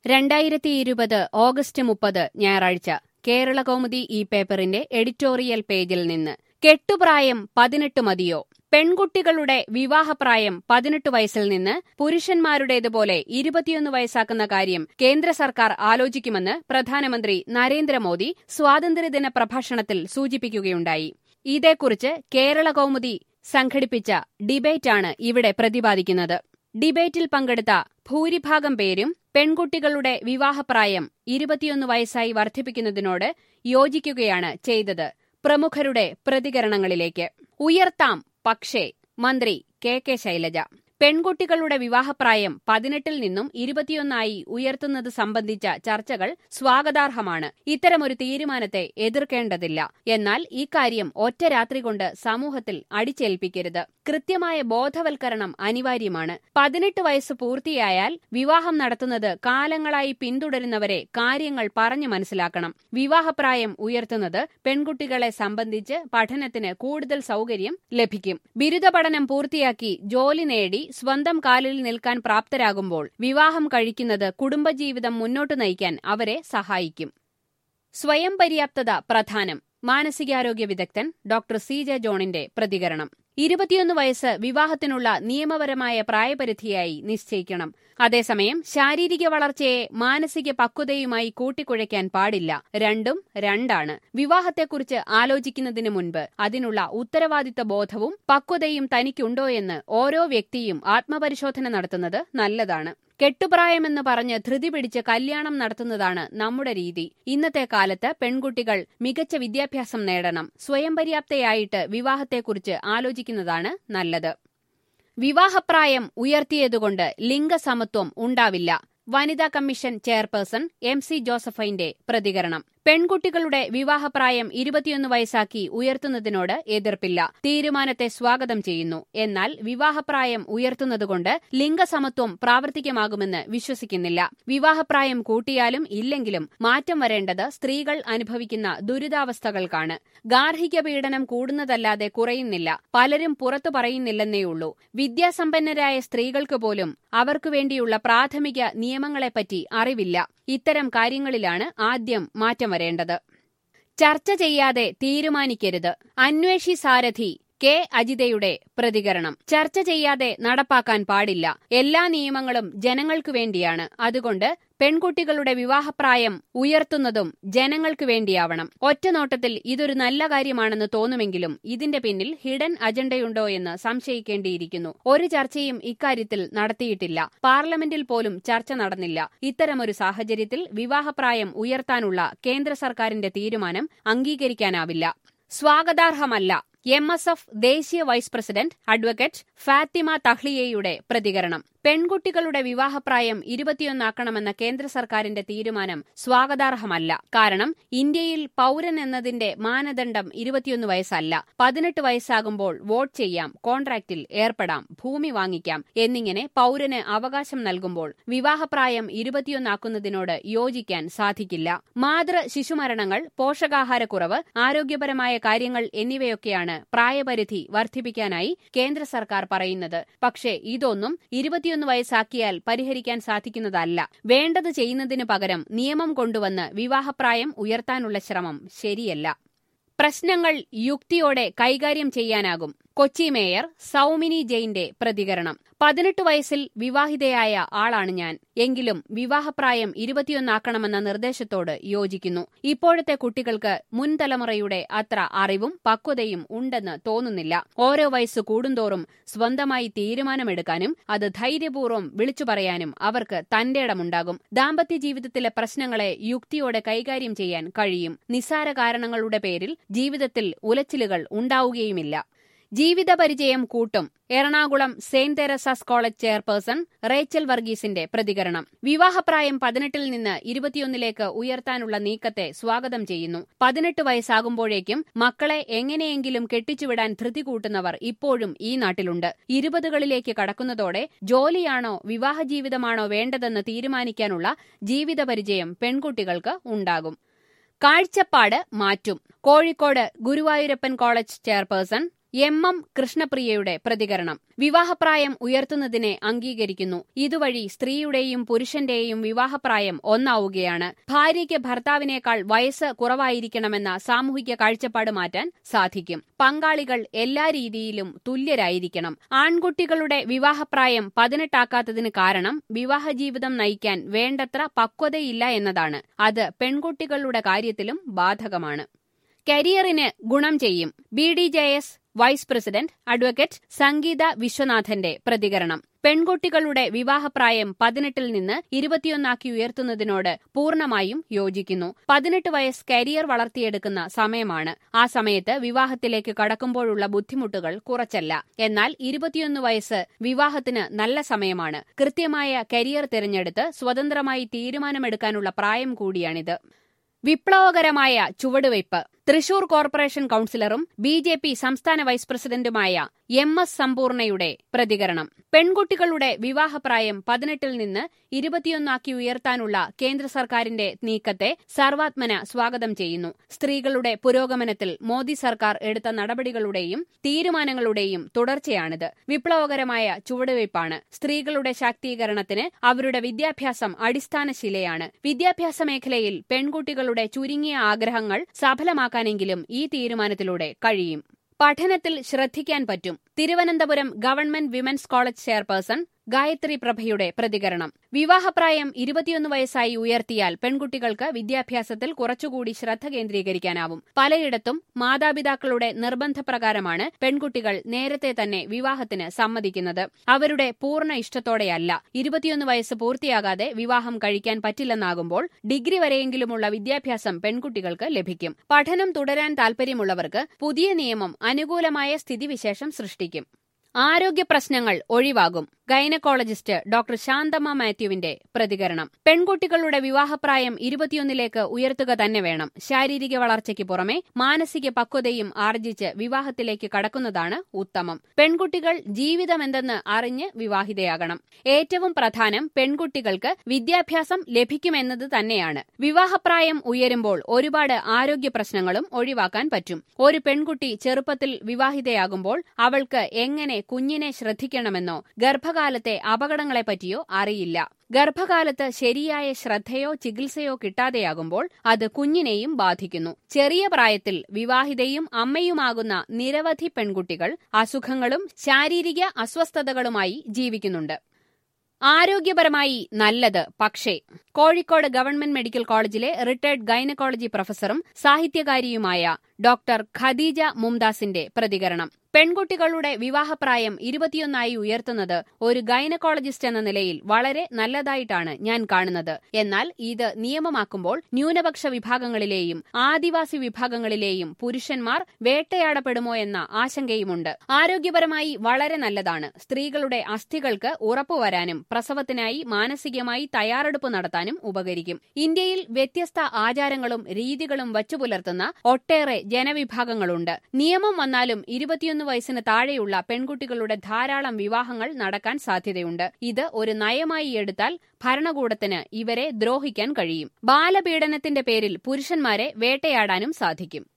രണ്ടായിരത്തി ഇരുപത് ഓഗസ്റ്റ് മുപ്പത് ഞായറാഴ്ച കേരള കൗമുദി ഈ പേപ്പറിന്റെ എഡിറ്റോറിയൽ പേജിൽ നിന്ന് കെട്ടുപ്രായം പതിനെട്ട് മതിയോ പെൺകുട്ടികളുടെ വിവാഹപ്രായം പതിനെട്ട് വയസ്സിൽ നിന്ന് പുരുഷന്മാരുടേതുപോലെ ഇരുപത്തിയൊന്ന് വയസ്സാക്കുന്ന കാര്യം കേന്ദ്ര സർക്കാർ ആലോചിക്കുമെന്ന് പ്രധാനമന്ത്രി നരേന്ദ്രമോദി സ്വാതന്ത്ര്യദിന പ്രഭാഷണത്തിൽ സൂചിപ്പിക്കുകയുണ്ടായി ഇതേക്കുറിച്ച് കേരള കൗമുദി സംഘടിപ്പിച്ച ഡിബേറ്റാണ് ഇവിടെ പ്രതിപാദിക്കുന്നത് ഡിബേറ്റിൽ പങ്കെടുത്ത ഭൂരിഭാഗം പേരും പെൺകുട്ടികളുടെ വിവാഹപ്രായം ഇരുപത്തിയൊന്ന് വയസ്സായി വർദ്ധിപ്പിക്കുന്നതിനോട് യോജിക്കുകയാണ് ചെയ്തത് പ്രമുഖരുടെ പ്രതികരണങ്ങളിലേക്ക് ഉയർത്താം പക്ഷേ മന്ത്രി കെ കെ ശൈലജ പെൺകുട്ടികളുടെ വിവാഹപ്രായം പതിനെട്ടിൽ നിന്നും ഇരുപത്തിയൊന്നായി ഉയർത്തുന്നത് സംബന്ധിച്ച ചർച്ചകൾ സ്വാഗതാർഹമാണ് ഇത്തരമൊരു തീരുമാനത്തെ എതിർക്കേണ്ടതില്ല എന്നാൽ ഇക്കാര്യം ഒറ്റ രാത്രി കൊണ്ട് സമൂഹത്തിൽ അടിച്ചേൽപ്പിക്കരുത് കൃത്യമായ ബോധവൽക്കരണം അനിവാര്യമാണ് പതിനെട്ട് വയസ്സ് പൂർത്തിയായാൽ വിവാഹം നടത്തുന്നത് കാലങ്ങളായി പിന്തുടരുന്നവരെ കാര്യങ്ങൾ പറഞ്ഞു മനസ്സിലാക്കണം വിവാഹപ്രായം ഉയർത്തുന്നത് പെൺകുട്ടികളെ സംബന്ധിച്ച് പഠനത്തിന് കൂടുതൽ സൗകര്യം ലഭിക്കും ബിരുദ പഠനം പൂർത്തിയാക്കി ജോലി നേടി സ്വന്തം കാലിൽ നിൽക്കാൻ പ്രാപ്തരാകുമ്പോൾ വിവാഹം കഴിക്കുന്നത് കുടുംബജീവിതം മുന്നോട്ടു നയിക്കാൻ അവരെ സഹായിക്കും സ്വയം പര്യാപ്തത പ്രധാനം മാനസികാരോഗ്യ വിദഗ്ധൻ ഡോക്ടർ സി ജെ ജോണിന്റെ പ്രതികരണം ഇരുപത്തിയൊന്ന് വയസ്സ് വിവാഹത്തിനുള്ള നിയമപരമായ പ്രായപരിധിയായി നിശ്ചയിക്കണം അതേസമയം ശാരീരിക വളർച്ചയെ മാനസിക പക്വതയുമായി കൂട്ടിക്കുഴയ്ക്കാൻ പാടില്ല രണ്ടും രണ്ടാണ് വിവാഹത്തെക്കുറിച്ച് ആലോചിക്കുന്നതിന് മുൻപ് അതിനുള്ള ഉത്തരവാദിത്ത ബോധവും പക്വതയും തനിക്കുണ്ടോയെന്ന് ഓരോ വ്യക്തിയും ആത്മപരിശോധന നടത്തുന്നത് നല്ലതാണ് കെട്ടുപ്രായമെന്ന് പറഞ്ഞ് ധൃതി പിടിച്ച് കല്യാണം നടത്തുന്നതാണ് നമ്മുടെ രീതി ഇന്നത്തെ കാലത്ത് പെൺകുട്ടികൾ മികച്ച വിദ്യാഭ്യാസം നേടണം സ്വയം പര്യാപ്തയായിട്ട് വിവാഹത്തെക്കുറിച്ച് ആലോചിക്കുന്നതാണ് നല്ലത് വിവാഹപ്രായം ഉയർത്തിയതുകൊണ്ട് ലിംഗസമത്വം ഉണ്ടാവില്ല വനിതാ കമ്മീഷൻ ചെയർപേഴ്സൺ എം സി ജോസഫൈന്റെ പ്രതികരണം പെൺകുട്ടികളുടെ വിവാഹപ്രായം ഇരുപത്തിയൊന്ന് വയസ്സാക്കി ഉയർത്തുന്നതിനോട് എതിർപ്പില്ല തീരുമാനത്തെ സ്വാഗതം ചെയ്യുന്നു എന്നാൽ വിവാഹപ്രായം ഉയർത്തുന്നതുകൊണ്ട് ലിംഗസമത്വം പ്രാവർത്തികമാകുമെന്ന് വിശ്വസിക്കുന്നില്ല വിവാഹപ്രായം കൂട്ടിയാലും ഇല്ലെങ്കിലും മാറ്റം വരേണ്ടത് സ്ത്രീകൾ അനുഭവിക്കുന്ന ദുരിതാവസ്ഥകൾക്കാണ് ഗാർഹിക പീഡനം കൂടുന്നതല്ലാതെ കുറയുന്നില്ല പലരും പുറത്തു പറയുന്നില്ലെന്നേയുള്ളൂ വിദ്യാസമ്പന്നരായ സ്ത്രീകൾക്ക് പോലും അവർക്കു വേണ്ടിയുള്ള പ്രാഥമിക നിയമങ്ങളെപ്പറ്റി അറിവില്ല ഇത്തരം കാര്യങ്ങളിലാണ് ആദ്യം മാറ്റം വരേണ്ടത് ചർച്ച ചെയ്യാതെ തീരുമാനിക്കരുത് അന്വേഷി സാരഥി കെ അജിതയുടെ പ്രതികരണം ചർച്ച ചെയ്യാതെ നടപ്പാക്കാൻ പാടില്ല എല്ലാ നിയമങ്ങളും ജനങ്ങൾക്കു വേണ്ടിയാണ് അതുകൊണ്ട് പെൺകുട്ടികളുടെ വിവാഹപ്രായം ഉയർത്തുന്നതും ജനങ്ങൾക്ക് വേണ്ടിയാവണം ഒറ്റനോട്ടത്തിൽ ഇതൊരു നല്ല കാര്യമാണെന്ന് തോന്നുമെങ്കിലും ഇതിന്റെ പിന്നിൽ ഹിഡൻ അജണ്ടയുണ്ടോ എന്ന് സംശയിക്കേണ്ടിയിരിക്കുന്നു ഒരു ചർച്ചയും ഇക്കാര്യത്തിൽ നടത്തിയിട്ടില്ല പാർലമെന്റിൽ പോലും ചർച്ച നടന്നില്ല ഇത്തരമൊരു സാഹചര്യത്തിൽ വിവാഹപ്രായം ഉയർത്താനുള്ള കേന്ദ്ര സർക്കാരിന്റെ തീരുമാനം അംഗീകരിക്കാനാവില്ല സ്വാഗതാർഹമല്ല എം എസ് എഫ് ദേശീയ വൈസ് പ്രസിഡന്റ് അഡ്വക്കേറ്റ് ഫാത്തിമ തഹ്ലിയയുടെ പ്രതികരണം പെൺകുട്ടികളുടെ വിവാഹപ്രായം ഇരുപത്തിയൊന്നാക്കണമെന്ന കേന്ദ്ര സർക്കാരിന്റെ തീരുമാനം സ്വാഗതാർഹമല്ല കാരണം ഇന്ത്യയിൽ പൌരൻ എന്നതിന്റെ മാനദണ്ഡം ഇരുപത്തിയൊന്ന് വയസ്സല്ല പതിനെട്ട് വയസ്സാകുമ്പോൾ വോട്ട് ചെയ്യാം കോൺട്രാക്റ്റിൽ ഏർപ്പെടാം ഭൂമി വാങ്ങിക്കാം എന്നിങ്ങനെ പൌരന് അവകാശം നൽകുമ്പോൾ വിവാഹപ്രായം ഇരുപത്തിയൊന്നാക്കുന്നതിനോട് യോജിക്കാൻ സാധിക്കില്ല മാതൃ ശിശുമരണങ്ങൾ പോഷകാഹാരക്കുറവ് ആരോഗ്യപരമായ കാര്യങ്ങൾ എന്നിവയൊക്കെയാണ് പ്രായപരിധി വർദ്ധിപ്പിക്കാനായി കേന്ദ്ര സർക്കാർ പറയുന്നത് പക്ഷേ ഇതൊന്നും ഇരുപത്തിയൊന്ന് വയസ്സാക്കിയാൽ പരിഹരിക്കാൻ സാധിക്കുന്നതല്ല വേണ്ടത് ചെയ്യുന്നതിനു പകരം നിയമം കൊണ്ടുവന്ന് വിവാഹപ്രായം ഉയർത്താനുള്ള ശ്രമം ശരിയല്ല പ്രശ്നങ്ങൾ യുക്തിയോടെ കൈകാര്യം ചെയ്യാനാകും കൊച്ചി മേയർ സൌമിനി ജെയിന്റെ പ്രതികരണം പതിനെട്ട് വയസ്സിൽ വിവാഹിതയായ ആളാണ് ഞാൻ എങ്കിലും വിവാഹപ്രായം ഇരുപത്തിയൊന്നാക്കണമെന്ന നിർദ്ദേശത്തോട് യോജിക്കുന്നു ഇപ്പോഴത്തെ കുട്ടികൾക്ക് മുൻ തലമുറയുടെ അത്ര അറിവും പക്വതയും ഉണ്ടെന്ന് തോന്നുന്നില്ല ഓരോ വയസ്സ് കൂടുന്തോറും സ്വന്തമായി തീരുമാനമെടുക്കാനും അത് ധൈര്യപൂർവ്വം വിളിച്ചു പറയാനും അവർക്ക് തന്റെ ഇടമുണ്ടാകും ദാമ്പത്യ ജീവിതത്തിലെ പ്രശ്നങ്ങളെ യുക്തിയോടെ കൈകാര്യം ചെയ്യാൻ കഴിയും നിസ്സാര കാരണങ്ങളുടെ പേരിൽ ജീവിതത്തിൽ ഉലച്ചിലുകൾ ഉണ്ടാവുകയുമില്ല ജീവിതപരിചയം കൂട്ടും Ernakulam Saint Teresa's College chairperson Rachel വർഗീസിന്റെ പ്രതികരണം വിവാഹപ്രായം പതിനെട്ടിൽ നിന്ന് ഇരുപത്തിയൊന്നിലേക്ക് ഉയർത്താനുള്ള നീക്കത്തെ സ്വാഗതം ചെയ്യുന്നു പതിനെട്ട് വയസ്സാകുമ്പോഴേക്കും മക്കളെ എങ്ങനെയെങ്കിലും കെട്ടിച്ചുവിടാൻ ധൃതി കൂട്ടുന്നവർ ഇപ്പോഴും ഈ നാട്ടിലുണ്ട് ഇരുപതുകളിലേക്ക് കടക്കുന്നതോടെ ജോലിയാണോ വിവാഹ ജീവിതമാണോ വേണ്ടതെന്ന് തീരുമാനിക്കാനുള്ള ജീവിതപരിചയം പെൺകുട്ടികൾക്ക് ഉണ്ടാകും കാഴ്ചപ്പാട് മാറ്റും Kozhikode Guruvayurappan College chairperson M M കൃഷ്ണപ്രിയയുടെ പ്രതികരണം വിവാഹപ്രായം ഉയർത്തുന്നതിനെ അംഗീകരിക്കുന്നു ഇതുവഴി സ്ത്രീയുടെയും പുരുഷന്റെയും വിവാഹപ്രായം ഒന്നാവുകയാണ് ഭാര്യയ്ക്ക് ഭർത്താവിനേക്കാൾ വയസ്സ് കുറവായിരിക്കണമെന്ന സാമൂഹിക കാഴ്ചപ്പാട് മാറ്റാൻ സാധിക്കും പങ്കാളികൾ എല്ലാ രീതിയിലും തുല്യരായിരിക്കണം ആൺകുട്ടികളുടെ വിവാഹപ്രായം പതിനെട്ടാക്കാത്തതിന് കാരണം വിവാഹജീവിതം നയിക്കാൻ വേണ്ടത്ര പക്വതയില്ല എന്നതാണ് അത് പെൺകുട്ടികളുടെ കാര്യത്തിലും ബാധകമാണ് കരിയറിന് ഗുണം ചെയ്യും B D J S vice president advocate Sangeetha വിശ്വനാഥന്റെ പ്രതികരണം പെൺകുട്ടികളുടെ വിവാഹപ്രായം പതിനെട്ടിൽ നിന്ന് ഇരുപത്തിയൊന്നാക്കി ഉയർത്തുന്നതിനോട് പൂർണ്ണമായും യോജിക്കുന്നു പതിനെട്ട് വയസ്സ് കരിയർ വളർത്തിയെടുക്കുന്ന സമയമാണ് ആ സമയത്ത് വിവാഹത്തിലേക്ക് കടക്കുമ്പോഴുള്ള ബുദ്ധിമുട്ടുകൾ കുറച്ചല്ല എന്നാൽ ഇരുപത്തിയൊന്ന് വയസ്സ് വിവാഹത്തിന് നല്ല സമയമാണ് കൃത്യമായ കരിയർ തിരഞ്ഞെടുത്ത് സ്വതന്ത്രമായി തീരുമാനമെടുക്കാനുള്ള പ്രായം കൂടിയാണിത് വിപ്ലവകരമായ ചുവടുവയ്പ് തൃശൂർ കോർപ്പറേഷൻ കൌൺസിലറും ബി ജെ പി സംസ്ഥാന വൈസ് പ്രസിഡന്റുമായ എം എസ് സമ്പൂർണയുടെ പ്രതികരണം പെൺകുട്ടികളുടെ വിവാഹപ്രായം പതിനെട്ടിൽ നിന്ന് ഇരുപത്തിയൊന്നാക്കി ഉയർത്താനുള്ള കേന്ദ്ര സർക്കാരിന്റെ നീക്കത്തെ സർവാത്മന സ്വാഗതം ചെയ്യുന്നു സ്ത്രീകളുടെ പുരോഗമനത്തിൽ മോദി സർക്കാർ എടുത്ത നടപടികളുടെയും തീരുമാനങ്ങളുടെയും തുടർച്ചയാണിത് വിപ്ലവകരമായ ചുവടുവയ്പ്പാണ് സ്ത്രീകളുടെ ശാക്തീകരണത്തിന് അവരുടെ വിദ്യാഭ്യാസം അടിസ്ഥാന ശിലയാണ് വിദ്യാഭ്യാസ മേഖലയിൽ പെൺകുട്ടികളുടെ ചുരുങ്ങിയ ആഗ്രഹങ്ങൾ സഫലമാക്കാനെങ്കിലും ഈ തീരുമാനത്തിലൂടെ കഴിയും പഠനത്തിൽ ശ്രദ്ധിക്കാൻ പറ്റും Thiruvananthapuram Government Women's College chairperson Gayathri പ്രഭയുടെ പ്രതികരണം വിവാഹപ്രായം ഇരുപത്തിയൊന്ന് വയസ്സായി ഉയർത്തിയാൽ പെൺകുട്ടികൾക്ക് വിദ്യാഭ്യാസത്തിൽ കുറച്ചുകൂടി ശ്രദ്ധ കേന്ദ്രീകരിക്കാനാവും പലയിടത്തും മാതാപിതാക്കളുടെ നിർബന്ധപ്രകാരമാണ് പെൺകുട്ടികൾ നേരത്തെ തന്നെ വിവാഹത്തിന് സമ്മതിക്കുന്നത് അവരുടെ പൂർണ്ണ ഇഷ്ടത്തോടെയല്ല ഇരുപത്തിയൊന്ന് വയസ്സ് പൂർത്തിയാകാതെ വിവാഹം കഴിക്കാൻ പറ്റില്ലെന്നാകുമ്പോൾ ഡിഗ്രി വരെയെങ്കിലുമുള്ള വിദ്യാഭ്യാസം പെൺകുട്ടികൾക്ക് ലഭിക്കും പഠനം തുടരാൻ താൽപര്യമുള്ളവർക്ക് പുതിയ നിയമം അനുകൂലമായ സ്ഥിതിവിശേഷം സൃഷ്ടിക്കും ആരോഗ്യ പ്രശ്നങ്ങൾ ഒഴിവാകും ഗൈനക്കോളജിസ്റ്റ് ഡോക്ടർ ശാന്തമ്മ മാത്യുവിന്റെ പ്രതികരണം പെൺകുട്ടികളുടെ വിവാഹപ്രായം ഇരുപത്തിയൊന്നിലേക്ക് ഉയർത്തുക തന്നെ വേണം ശാരീരിക വളർച്ചയ്ക്ക് പുറമെ മാനസിക പക്വതയും ആർജിച്ച് വിവാഹത്തിലേക്ക് കടക്കുന്നതാണ് ഉത്തമം പെൺകുട്ടികൾ ജീവിതമെന്തെന്ന് അറിഞ്ഞ് വിവാഹിതയാകണം ഏറ്റവും പ്രധാനം പെൺകുട്ടികൾക്ക് വിദ്യാഭ്യാസം ലഭിക്കുമെന്നത് തന്നെയാണ് വിവാഹപ്രായം ഉയരുമ്പോൾ ഒരുപാട് ആരോഗ്യ പ്രശ്നങ്ങളും ഒഴിവാക്കാൻ പറ്റും ഒരു പെൺകുട്ടി ചെറുപ്പത്തിൽ വിവാഹിതയാകുമ്പോൾ അവൾക്ക് എങ്ങനെ കുഞ്ഞിനെ ശ്രദ്ധിക്കണമെന്നോ ഗർഭകാലത്തെ അപകടങ്ങളെപ്പറ്റിയോ അറിയില്ല ഗർഭകാലത്ത് ശരിയായ ശ്രദ്ധയോ ചികിത്സയോ കിട്ടാതെയാകുമ്പോൾ അത് കുഞ്ഞിനെയും ബാധിക്കുന്നു ചെറിയ പ്രായത്തിൽ വിവാഹിതയും അമ്മയുമാകുന്ന നിരവധി പെൺകുട്ടികൾ അസുഖങ്ങളും ശാരീരിക അസ്വസ്ഥതകളുമായി ജീവിക്കുന്നുണ്ട് ആരോഗ്യപരമായി നല്ലത് പക്ഷേ കോഴിക്കോട് ഗവൺമെന്റ് മെഡിക്കൽ കോളേജിലെ റിട്ടയർഡ് ഗൈനക്കോളജി പ്രൊഫസറും സാഹിത്യകാരിയുമായ ഡോക്ടർ ഖദീജ മുംദാസിന്റെ പ്രതികരണം പെൺകുട്ടികളുടെ വിവാഹപ്രായം ഇരുപത്തിയൊന്നായി ഉയർത്തുന്നത് ഒരു ഗൈനക്കോളജിസ്റ്റ് എന്ന നിലയിൽ വളരെ നല്ലതായിട്ടാണ് ഞാൻ കാണുന്നത് എന്നാൽ ഇത് നിയമമാക്കുമ്പോൾ ന്യൂനപക്ഷ വിഭാഗങ്ങളിലെയും ആദിവാസി വിഭാഗങ്ങളിലെയും പുരുഷന്മാർ വേട്ടയാടപ്പെടുമോ എന്ന ആശങ്കയുമുണ്ട് ആരോഗ്യപരമായി വളരെ നല്ലതാണ് സ്ത്രീകളുടെ അസ്ഥികൾക്ക് ഉറപ്പുവരാനും പ്രസവത്തിനായി മാനസികമായി തയ്യാറെടുപ്പ് നടത്താനും ഉപകരിക്കും ഇന്ത്യയിൽ വ്യത്യസ്ത ആചാരങ്ങളും രീതികളും വച്ചുപുലർത്തുന്ന ഒട്ടേറെ ജനവിഭാഗങ്ങളുണ്ട് നിയമം വന്നാലും ഇരുപത്തിയൊന്ന് വയസ്സിന് താഴെയുള്ള പെൺകുട്ടികളുടെ ധാരാളം വിവാഹങ്ങൾ നടക്കാൻ സാധ്യതയുണ്ട് ഇത് ഒരു നയമായി എടുത്താൽ ഭരണകൂടത്തിന് ഇവരെ ദ്രോഹിക്കാൻ കഴിയും ബാലപീഡനത്തിന്റെ പേരിൽ പുരുഷന്മാരെ വേട്ടയാടാനും സാധിക്കും